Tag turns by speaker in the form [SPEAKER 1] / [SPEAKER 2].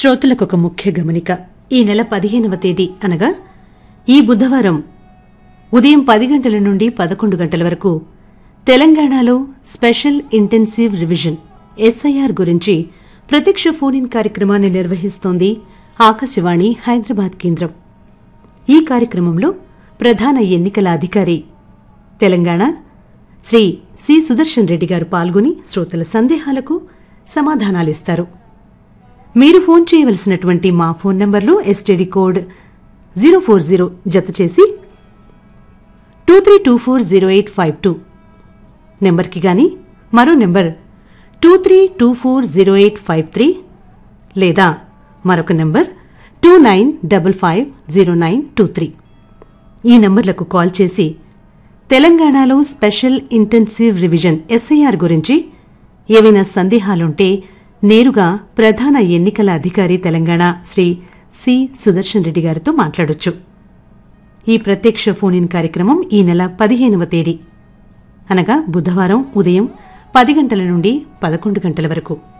[SPEAKER 1] శ్రోతలకు ఒక ముఖ్య గమనిక ఈ నెల పదిహేనవ తేదీ అనగా ఈ బుధవారం ఉదయం పది గంటల నుండి పదకొండు గంటల వరకు తెలంగాణలో స్పెషల్ ఇంటెన్సివ్ రివిజన్ ఎస్ఐఆర్ గురించి ప్రత్యక్ష ఫోన్ ఇన్ కార్యక్రమాన్ని నిర్వహిస్తోంది ఆకాశవాణి హైదరాబాద్ కేంద్రం ఈ కార్యక్రమంలో ప్రధాన ఎన్నికల అధికారి తెలంగాణ శ్రీ సి సుదర్శన్ రెడ్డి గారు పాల్గొని శ్రోతల సందేహాలకు సమాధానాలిస్తారు మీరు ఫోన్ చేయవలసినటువంటి మా ఫోన్ నంబర్లు STD code zero four zero జత చేసి two three two four zero eight five two నెంబర్కి గాని మరో number two three two four zero eight five three లేదా మరొక number two nine double five zero nine two three ఈ నంబర్లకు call చేసి తెలంగాణలో స్పెషల్ ఇంటెన్సివ్ రివిజన్ ఎస్ఐఆర్ గురించి ఏవైనా సందేహాలుంటే నేరుగా ప్రధాన ఎన్నికల అధికారి తెలంగాణ శ్రీ సి సుదర్శన్ రెడ్డి గారితో మాట్లాడొచ్చు ఈ ప్రత్యక్ష ఫోన్ ఇన్ కార్యక్రమం ఈ నెల పదిహేనవ తేదీ అనగా బుధవారం ఉదయం పది గంటల నుండి పదకొండు గంటల వరకు